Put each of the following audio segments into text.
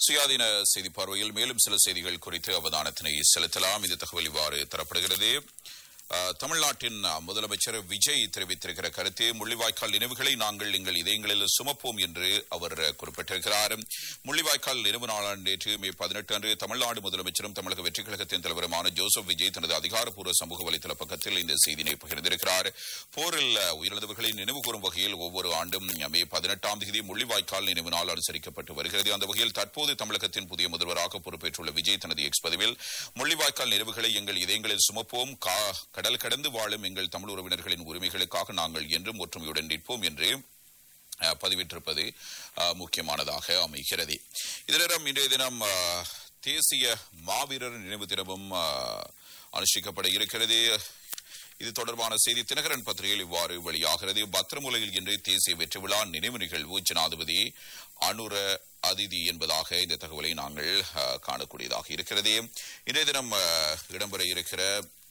சுயாதீன செய்தி பார்வையில் மேலும் சில செய்திகள் குறித்து அவதானத்தினை செலுத்தலாம் இந்த தகவல் இவ்வாறு தரப்படுகிறது அஹ், தமிழ்நாட்டின் அஹ், முதலமைச்சர் விஜய் தெரிவித்திருக்கிற கருத்து முள்ளிவாய்க்கால் நினைவுகளை நாங்கள் எங்கள் இதயங்களில் சுமப்போம் என்று அவர் அஹ், குறிப்பிட்டிருக்கிறார் முள்ளிவாய்க்கால் நினைவு நாளான நேற்று மே பதினெட்டு அன்று தமிழ்நாடு முதலமைச்சரும் தமிழக வெற்றிக் கழகத்தின் தலைவருமான ஜோசப் விஜய் தனது அதிகாரப்பூர்வ சமூக வலைதள பக்கத்தில் இந்த செய்தியினை பகிர்ந்திருக்கிறார் போரில் அஹ், உயிரிழந்தவர்களை நினைவு கூறும் வகையில் ஒவ்வொரு ஆண்டும் மே பதினெட்டாம் தேதி முள்ளிவாய்க்கால் நினைவு நாள் அனுசரிக்கப்பட்டு வருகிறது அந்த வகையில் தற்போது தமிழகத்தின் புதிய முதல்வராக பொறுப்பேற்றுள்ள விஜய் தனது எக்ஸ் பதிவில் முள்ளிவாய்க்கால் நினைவுகளை எங்கள் இதயங்களில் சுமப்போம் கா- கடல் கடந்து வாழும் எங்கள் தமிழ் உறவினர்களின் உரிமைகளுக்காக நாங்கள் என்றும் ஒற்றுமையுடன் நிற்போம் என்று அஹ், பதிவிட்டிருப்பது அஹ், முக்கியமானதாக அமைகிறது இதனிடம் இன்றைய தினம் அஹ், தேசிய மாவீரர் நினைவு தினமும் அஹ், அனுஷ்டிக்கப்பட இருக்கிறது இது தொடர்பான செய்தி தினகரன் பத்திரிகையில் இவ்வாறு வெளியாகிறது பத்திரமுலையில் இன்று தேசிய வெற்றி விழா நினைவு நிகழ்வு ஜனாதிபதி அனுர அதிதி என்பதாக இந்த தகவலை நாங்கள் அஹ், காணக்கூடியதாக இருக்கிறது இன்றைய தினம் அஹ், இடம்பெற இருக்கிற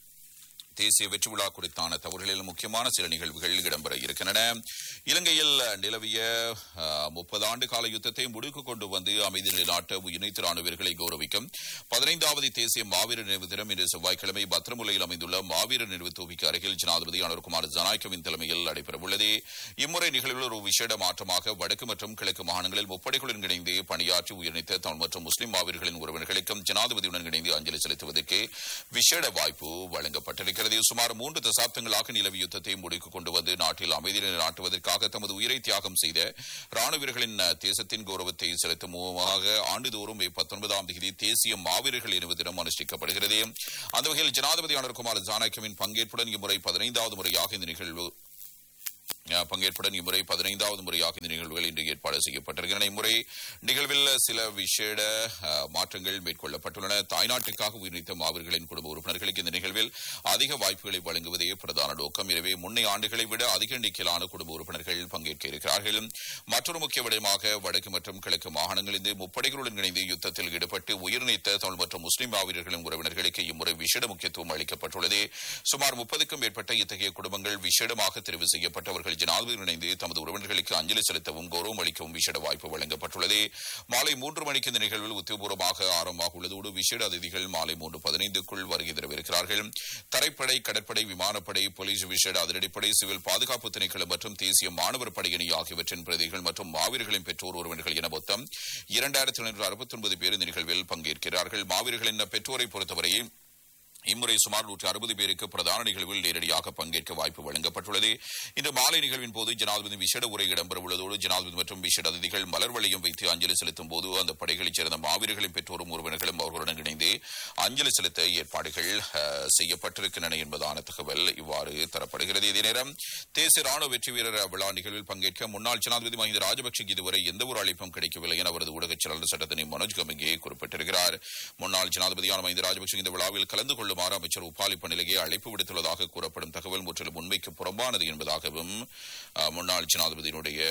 தேசிய வெற்றி விழா குறித்தான தவறுகளில் முக்கியமான சில நிகழ்வுகள் இடம்பெற இருக்கின்றன இலங்கையில் நிலவிய முப்பது ஆண்டு கால யுத்தத்தை முடிவுக்கு கொண்டு வந்து அமைதி நிலைநாட்ட இணைத்து ராணுவர்களை கௌரவிக்கும் பதினைந்தாவது தேசிய மாவீரர் நினைவு தினம் இன்று செவ்வாய்க்கிழமை பத்திரமுலையில் அமைந்துள்ள மாவீரர் நினைவு தொகுதிக்கு அருகில் ஜனாதிபதி அனுர்குமார் ஜனாய்கவின் தலைமையில் நடைபெறவுள்ளது இம்முறை நிகழ்வில் ஒரு விசேட மாற்றமாக வடக்கு மற்றும் கிழக்கு மாகாணங்களில் முப்படைகளுடன் இணைந்து பணியாற்றி உயிரிழந்த தமிழ் மற்றும் முஸ்லிம் மாவீரர்களின் உறவினர்களுக்கும் ஜனாதிபதியுடன் இணைந்து அஞ்சலி செலுத்துவதற்கு விசேட வாய்ப்பு வழங்கப்பட்டிருக்கிறது சுமார் மூன்று தசாப்தங்களாக நிலவிய யுத்தத்தை முடிவுக்கு கொண்டு வந்து நாட்டில் அமைதி நாட்டுவதற்காக தமது உயிரை தியாகம் செய்த ராணுவ வீரர்களின் அஹ், தேசத்தின் கௌரவத்தை செலுத்தும் முகமாக ஆண்டுதோறும் மே பத்தொன்பதாம் தேதி தேசிய மாவீரர்கள் நினைவு தினம் அனுஷ்டிக்கப்படுகிறது அந்த வகையில் ஜனாதிபதி அனுர்குமார் ஜானகியின் பங்கேற்புடன் இம்முறை பதினைந்தாவது முறையாக இந்த நிகழ்வு அஹ், பங்கேற்புடன் இம்முறை பதினைந்தாவது முறையாக இந்த நிகழ்வுகள் இன்று ஏற்பாடு செய்யப்பட்டிருக்கின்றன இம்முறை நிகழ்வில் சில விசேட அஹ், மாற்றங்கள் மேற்கொள்ளப்பட்டுள்ளன தாய்நாட்டுக்காக உயிர்நீத்த மாவீரர்களின் குடும்ப உறுப்பினர்களுக்கு இந்த நிகழ்வில் அதிக வாய்ப்புகளை வழங்குவதே பிரதான நோக்கம் எனவே முன்னைய ஆண்டுகளை விட அதிக எண்ணிக்கையிலான குடும்ப உறுப்பினர்கள் பங்கேற்க இருக்கிறார்கள் மற்றொரு முக்கிய விடயமாக வடக்கு மற்றும் கிழக்கு மாகாணங்களில் முப்படைகளுடன் இணைந்து யுத்தத்தில் ஈடுபட்டு உயிர்நீத்த தமிழ் மற்றும் முஸ்லிம் மாவீரர்களின் உறவினர்களுக்கு இம்முறை விசேட முக்கியத்துவம் அளிக்கப்பட்டுள்ளது சுமார் முப்பதுக்கும் மேற்பட்ட இத்தகைய குடும்பங்கள் விசேடமாக தெரிவு செய்யப்பட்டவர்கள் ஜனாதிபதியுடன் இணைந்து தமது உறவினர்களுக்கு அஞ்சலி செலுத்தவும் கௌரவம் அளிக்கவும் விசேட வாய்ப்பு வழங்கப்பட்டுள்ளது மாலை மூன்று மணிக்கு இந்த நிகழ்வில் உத்தியபூர்வமாக ஆரம்பமாக உள்ளதோடு விசேட அதிதிகள் மாலை மூன்று பதினைந்துக்குள் வருகை தரவிருக்கிறார்கள் தரைப்படை கடற்படை விமானப்படை போலீஸ் விசேட அதிரடிப்படை சிவில் பாதுகாப்பு திணைக்களம் மற்றும் தேசிய மாணவர் படையணி ஆகியவற்றின் பிரதிகள் மற்றும் மாவீரர்களின் பெற்றோர் உறவினர்கள் என மொத்தம் இரண்டாயிரத்தி எழுநூற்று அறுபத்தி ஒன்பது பேர் இந்த நிகழ்வில் பங்கேற்கிறார்கள் மாவீரர்களின் பெற்றோரை பொறுத்தவரை இம்முறை சுமார் நூற்று அறுபது பேருக்கு பிரதான நிகழ்வில் நேரடியாக பங்கேற்க வாய்ப்பு வழங்கப்பட்டுள்ளது இன்று மாலை நிகழ்வின் போது ஜனாதிபதி விசேட உரை இடம்பெற உள்ளதோடு ஜனாதிபதி மற்றும் விசேட அதிதிகள் மலர் வளையம் வைத்து அஞ்சலி செலுத்தும் போது அந்த படைகளைச் சேர்ந்த மாவீரர்களின் பெற்றோரும் உறவினர்களும் அவர்களுடன் இணைந்து அஞ்சலி செலுத்த ஏற்பாடுகள் அஹ், செய்யப்பட்டிருக்கின்றன என்பதான தகவல் இவ்வாறு தரப்படுகிறது இதே நேரம் தேசிய ராணுவ வெற்றி வீரர் விழா நிகழ்வில் பங்கேற்க முன்னாள் ஜனாதிபதி மஹிந்த ராஜபக்சேக்கு இதுவரை எந்த ஒரு அழைப்பும் கிடைக்கவில்லை என அவரது ஊடகச் செயலாளர் சட்டத்தினை மனோஜ் கமிங்கே குறிப்பிட்டிருக்கிறார் முன்னாள் ஜனாதிபதியான மஹிந்த ராஜபக்சே இந்த விழாவில் கலந்து கொள்ளுமாறு அமைச்சர் உபாலி பணிலேயே அழைப்பு விடுத்துள்ளதாக கூறப்படும் தகவல் முற்றிலும் உண்மைக்கு புறம்பானது என்பதாகவும் அஹ், முன்னாள் ஜனாதிபதியினுடைய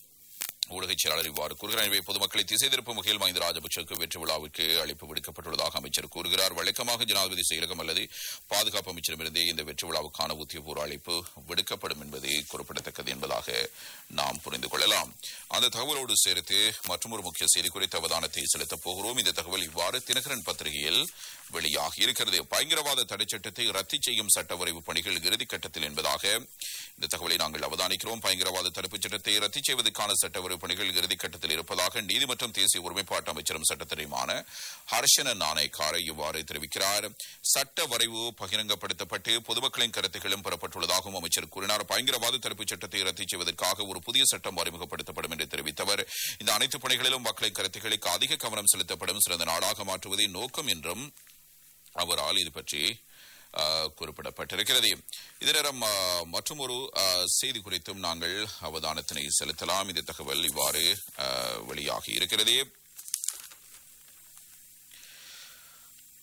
ஊடகச் செயலாளர் இவ்வாறு கூறுகிறார் எனவே பொதுமக்களை திசை திருப்பும் வகையில் மஹிந்த ராஜபக்சேக்கு வெற்றி விழாவுக்கு அழைப்பு விடுக்கப்பட்டுள்ளதாக அமைச்சர் கூறுகிறார் வழக்கமாக ஜனாதிபதி செயலகம் அல்லது பாதுகாப்பு அமைச்சரிடமிருந்தே இந்த வெற்றி விழாவுக்கான உத்தியபூர்வ அழைப்பு விடுக்கப்படும் என்பது குறிப்பிடத்தக்கது என்பதாக நாம் புரிந்து கொள்ளலாம் அந்த தகவலோடு சேர்த்து மற்றொரு முக்கிய செய்தி குறித்த அவதானத்தை செலுத்தப் போகிறோம் இந்த தகவல் இவ்வாறு தினகரன் பத்திரிகையில் வெளியாகி இருக்கிறது பயங்கரவாத தடை சட்டத்தை ரத்து செய்யும் சட்ட வரைவு பணிகள் இறுதிக்கட்டத்தில் என்பதாக இந்த தகவலை நாங்கள் அவதானிக்கிறோம் பயங்கரவாத தடுப்புச் சட்டத்தை ரத்து செய்வதற்கான சட்ட வரைவு பணிகள் இறுதிக்கட்டத்தில் இருப்பதாக நீதிமன்றம் தேசிய ஒருமைப்பாட்டு அமைச்சரும் சட்டத்தரையுமான ஹர்ஷன நாணயக்கார இவ்வாறு தெரிவிக்கிறார் சட்ட வரைவு பகிரங்கப்படுத்தப்பட்டு பொதுமக்களின் கருத்துக்களும் பெறப்பட்டுள்ளதாகவும் அமைச்சர் கூறினார் பயங்கரவாத தடுப்புச் சட்டத்தை ரத்து செய்வதற்காக ஒரு புதிய சட்டம் அறிமுகப்படுத்தப்படும் என்று தெரிவித்தவர் இந்த அனைத்து பணிகளிலும் மக்களின் கருத்துக்களுக்கு அதிக கவனம் செலுத்தப்படும் சிறந்த நாடாக மாற்றுவதே நோக்கம் என்றும் அவரால் இது பற்றி ஆஹ், குறிப்பிடப்பட்டிருக்கிறது இதே நேரம் மற்றும் ஒரு செய்தி குறித்தும் நாங்கள் அவதானத்தினை செலுத்தலாம் இந்த தகவல் இவ்வாறு ஆஹ், வெளியாகி இருக்கிறது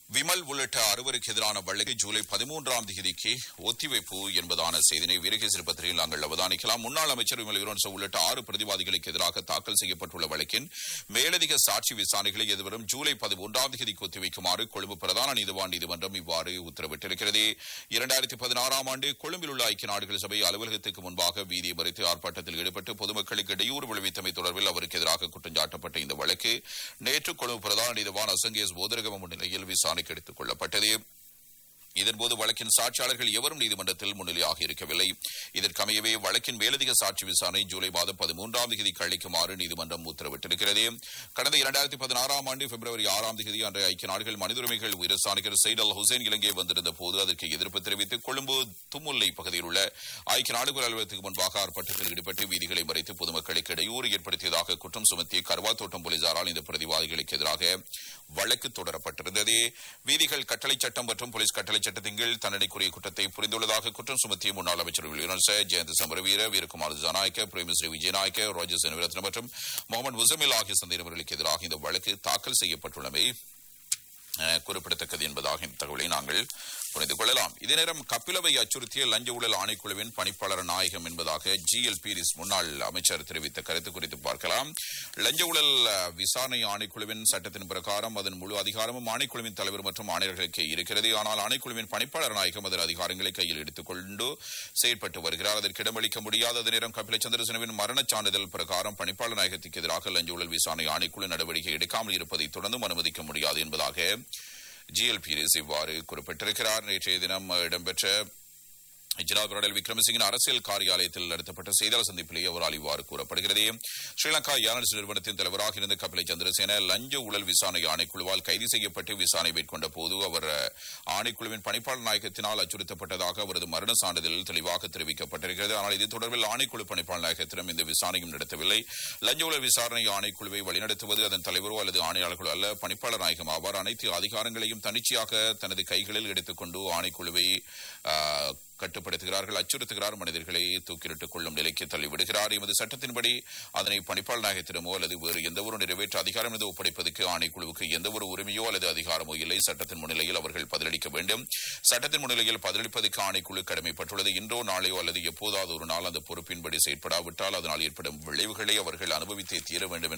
விமல் உள்ளிட்ட அறுவருக்கு எதிரான வழக்கை ஜூலை பதிமூன்றாம் தேதிக்கு ஒத்திவைப்பு என்பதான செய்தினை வீரகேசரி பத்திரிகையில் நாங்கள் அவதானிக்கலாம் முன்னாள் அமைச்சர் விமல் வீரன்ச உள்ளிட்ட ஆறு பிரதிவாதிகளுக்கு எதிராக தாக்கல் செய்யப்பட்டுள்ள வழக்கின் மேலதிக சாட்சி விசாரணைகளை எதிர்வரும் ஜூலை பதிமூன்றாம் தேதிக்கு ஒத்திவைக்குமாறு கொழும்பு பிரதான நீதிவான் நீதிமன்றம் இவ்வாறு உத்தரவிட்டிருக்கிறது இரண்டாயிரத்தி பதினாறாம் ஆண்டு கொழும்பில் உள்ள ஐக்கிய நாடுகள் சபை அலுவலகத்துக்கு முன்பாக வீதியை மறித்து ஆர்ப்பாட்டத்தில் ஈடுபட்டு பொதுமக்களுக்கு இடையூறு விளைவித்தமை தொடர்பில் அவருக்கு எதிராக குற்றம் சாட்டப்பட்ட இந்த வழக்கு நேற்று கொழும்பு பிரதான நீதிவான் அசங்கேஸ் போதரகம முன்னிலையில் விசாரணைக்கு எடுத்துக் கொள்ளப்பட்டது இதன்போது வழக்கின் சாட்சியாளர்கள் எவரும் நீதிமன்றத்தில் முன்னிலையாக இருக்கவில்லை இதற்கமையவே வழக்கின் மேலதிக சாட்சி விசாரணை ஜூலை மாதம் பதிமூன்றாம் தேதிக்கு அளிக்குமாறு நீதிமன்றம் உத்தரவிட்டிருக்கிறது கடந்த இரண்டாயிரத்தி பதினாறாம் ஆண்டு பிப்ரவரி ஆறாம் தேதி அன்றைய ஐக்கிய நாடுகள் மனித உரிமைகள் உயரஸ்தானிகர் சைட் அல் ஹுசைன் இலங்கை வந்திருந்த போது அதற்கு எதிர்ப்பு தெரிவித்து கொழும்பு தும்முல்லை பகுதியில் உள்ள ஐக்கிய நாடுகள் அலுவலகத்துக்கு முன்பாக ஆர்ப்பாட்டத்தில் ஈடுபட்டு வீதிகளை மறைத்து பொதுமக்களுக்கு இடையூறு ஏற்படுத்தியதாக குற்றம் சுமத்தி கர்வா தோட்டம் போலீசாரால் இந்த பிரதிவாதிகளுக்கு எதிராக வழக்கு தொடரப்பட்டிருந்தது வீதிகள் கட்டளை சட்டம் மற்றும் போலீஸ் கட்டளை சட்டத்தின் கீழ் தண்டனைக்குரிய குற்றத்தை புரிந்துள்ளதாக குற்றம் சுமத்திய முன்னாள் அமைச்சர் யுனன்ச ஜெயந்த் சமரவீர வீரகுமார் ஜனநாயக்க பிரேமஸ்ரீ விஜயநாயக்க ரோஜர் செனவிரத்ன மற்றும் முகமது முசமில் ஆகிய சந்தேகவர்களுக்கு எதிராக இந்த வழக்கு தாக்கல் செய்யப்பட்டுள்ளமை அஹ், குறிப்பிடத்தக்கது என்பதாக இந்த தகவலை நாங்கள் புரிந்து கொள்ளலாம் இதே நேரம் கபிலவை அச்சுறுத்திய லஞ்ச ஊழல் ஆணைக்குழுவின் பணிப்பாளர் நாயகம் என்பதாக ஜி எல் பீரிஸ் முன்னாள் அமைச்சர் தெரிவித்த கருத்து குறித்து பார்க்கலாம் லஞ்ச ஊழல் அஹ், விசாரணை ஆணைக்குழுவின் சட்டத்தின் பிரகாரம் அதன் முழு அதிகாரமும் ஆணைக்குழுவின் தலைவர் மற்றும் ஆணையர்களுக்கு இருக்கிறது ஆனால் ஆணைக்குழுவின் பணிப்பாளர் நாயகம் அதன் அதிகாரங்களை கையில் எடுத்துக்கொண்டு செயற்பட்டு வருகிறார் அதற்கு இடமளிக்க முடியாத அதே நேரம் கபில சந்திரசேனவின் மரணச் சான்றிதழ் பிரகாரம் பணிப்பாளர் நாயகத்துக்கு எதிராக லஞ்ச ஊழல் விசாரணை ஆணைக்குழு நடவடிக்கை எடுக்காமல் இருப்பதை தொடர்ந்தும் அனுமதிக்க முடியாது என்பதாக ஜிஎல் பீரிஸ் இவ்வாறு குறிப்பிட்டிருக்கிறார் நேற்றைய தினம் இடம்பெற்ற ஜனாப் ரணில் விக்ரமசிங்கின் அரசியல் காரியாலயத்தில் நடத்தப்பட்ட செய்தியாளர் சந்திப்பிலேயே அவரால் இவ்வாறு கூறப்படுகிறது ஸ்ரீலங்கா ஏர்னல்ஸ் நிறுவனத்தின் தலைவராக இருந்த கபிலை சந்திரசேன லஞ்ச ஊழல் விசாரணை ஆணைக்குழுவால் கைது செய்யப்பட்டு விசாரணை மேற்கொண்ட போது அவர் அஹ், ஆணைக்குழுவின் பணிப்பாளர் நாயகத்தினால் அச்சுறுத்தப்பட்டதாக அவரது மரண சான்றிதழில் தெளிவாக தெரிவிக்கப்பட்டிருக்கிறது ஆனால் இது தொடர்பில் ஆணைக்குழு பணிப்பாளர் நாயகத்திடம் இந்த விசாரணையும் நடத்தவில்லை லஞ்ச ஊழல் விசாரணை ஆணைக்குழுவை வழிநடத்துவது அதன் தலைவரோ அல்லது ஆணையாளர்களோ அல்ல பணிப்பாளர் நாயகம் ஆவார் அனைத்து அதிகாரங்களையும் தனிச்சையாக தனது கைகளில் எடுத்துக்கொண்டு ஆணைக்குழுவை ஆஹ், கட்டுப்படுத்துகிறார்கள் அச்சுறுத்துகிறார் மனிதர்களை தூக்கிலிட்டுக் கொள்ளும் நிலைக்கு தள்ளிவிடுகிறார் எமது சட்டத்தின்படி அதனை பணிப்பாளர் நாயகத்திடமோ அல்லது வேறு எந்த ஒரு நிறைவேற்ற அதிகாரம் மீது ஒப்படைப்பதற்கு ஆணைக்குழுவுக்கு எந்த ஒரு உரிமையோ அல்லது அதிகாரமோ இல்லை சட்டத்தின் முன்னிலையில் அவர்கள் பதிலளிக்க வேண்டும் சட்டத்தின் முன்னிலையில் பதிலளிப்பதற்கு ஆணைக்குழு கடமைப்பட்டுள்ளது இன்றோ நாளையோ அல்லது எப்போதாவது ஒரு நாள் அந்த பொறுப்பின்படி செயற்படாவிட்டால் அதனால் ஏற்படும் விளைவுகளை அவர்கள் அனுபவித்தே தீர வேண்டும்